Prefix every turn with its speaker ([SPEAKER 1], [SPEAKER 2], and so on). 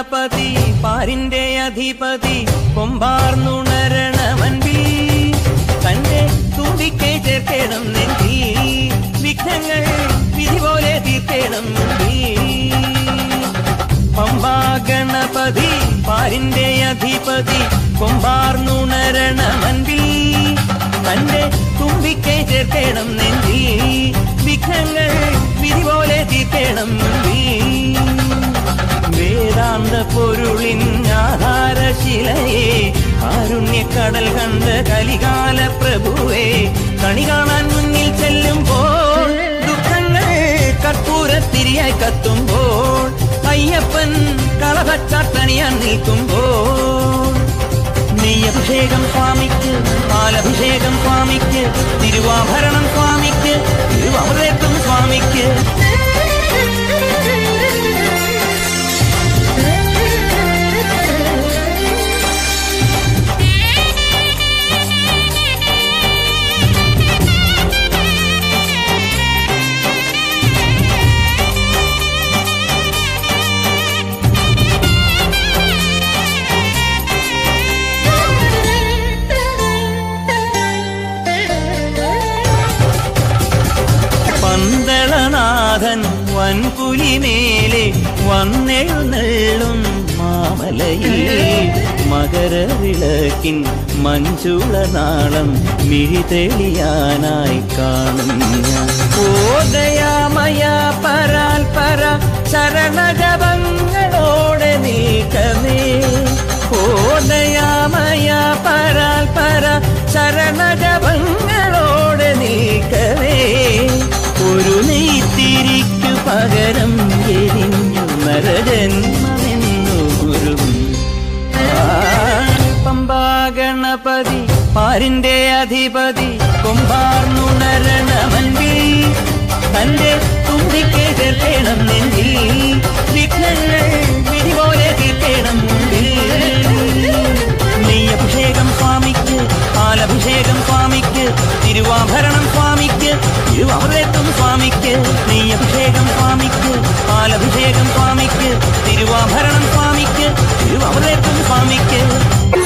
[SPEAKER 1] ഗണപതി പാരിന്റെ അധിപതി കൊമ്പാർന്നുണരണമൻപിൽ തന്റെ തുമ്പിക്കെ ചേർക്കണം നെഞ്ചി വിഘ്നങ്ങൾ വിധി പോലെ തീർക്കണം പമ്പാ ഗണപതി പാരിന്റെ അധിപതി കൊമ്പാർന്നുണരണമൻപിൽ തന്റെ തുമ്പിക്കെ ചേർക്കണം നെഞ്ചി വിഘ്നങ്ങൾ വിധി പോലെ തീർക്കണം വേദാന്ത പൊരുളിൻ ആധാരശിലയെ കാരുണ്യക്കടൽ കണ്ട കലികാല പ്രഭുവേ കണി കാണാൻ മുന്നിൽ ചെല്ലുമ്പോൾ ദുഃഖങ്ങൾ കർപ്പൂരത്തിരിയായി കത്തുമ്പോൾ അയ്യപ്പൻ കളഭച്ചാട്ടണിയാൻ നിൽക്കുമ്പോൾ നെയ്യഭിഷേകം സ്വാമിക്ക് പാലഭിഷേകം സ്വാമിക്ക് തിരുവാഭരണം സ്വാമിക്ക് തിരുവമൃതത്വം സ്വാമിക്ക് പന്തളനാഥൻ വൻപുലിമേലെ വന്നെഴുന്നള്ളും മാമലയിൽ മകരവിളക്കിൻ മഞ്ചുളനാളം മിഴിതെളിയാനായി കാണും ഞാൻ ഓദയാമയ പരാൽ പര ശരണജപങ്ങളോടെ നീക്കമേ ഓദയാമയ പരാൽ പര ശരണജപങ്ങളോടെ നീക്കമേ ഒരു നെയ്ത്തിരിക്കു പകരം എരിഞ്ഞു നരജന്മമെന്നൂരും പമ്പാ ഗണപതി പാരിന്റെ അധിപതി കൊമ്പാർന്നുണരണമൻപിൽ തന്റെ തുമ്പിക്കെ ചേർക്കണം നെഞ്ചിൽ വിഘ്നങ്ങൾ വിധി പോലെ തീർക്കണം മുമ്പിൽ നെയ്യഭിഷേകം സ്വാമിക്ക് പാലഭിഷേകം സ്വാമിക്ക് തിരുവാഭരണം സ്വാമിക്ക് തിരുവമൃതത്വം സ്വാമിക്ക് നെയ്യഭിഷേകം സ്വാമിക്ക് പാലഭിഷേകം സ്വാമിക്ക് തിരുവാഭരണം സ്വാമിക്ക് തിരുവമൃതത്വം സ്വാമിക്ക്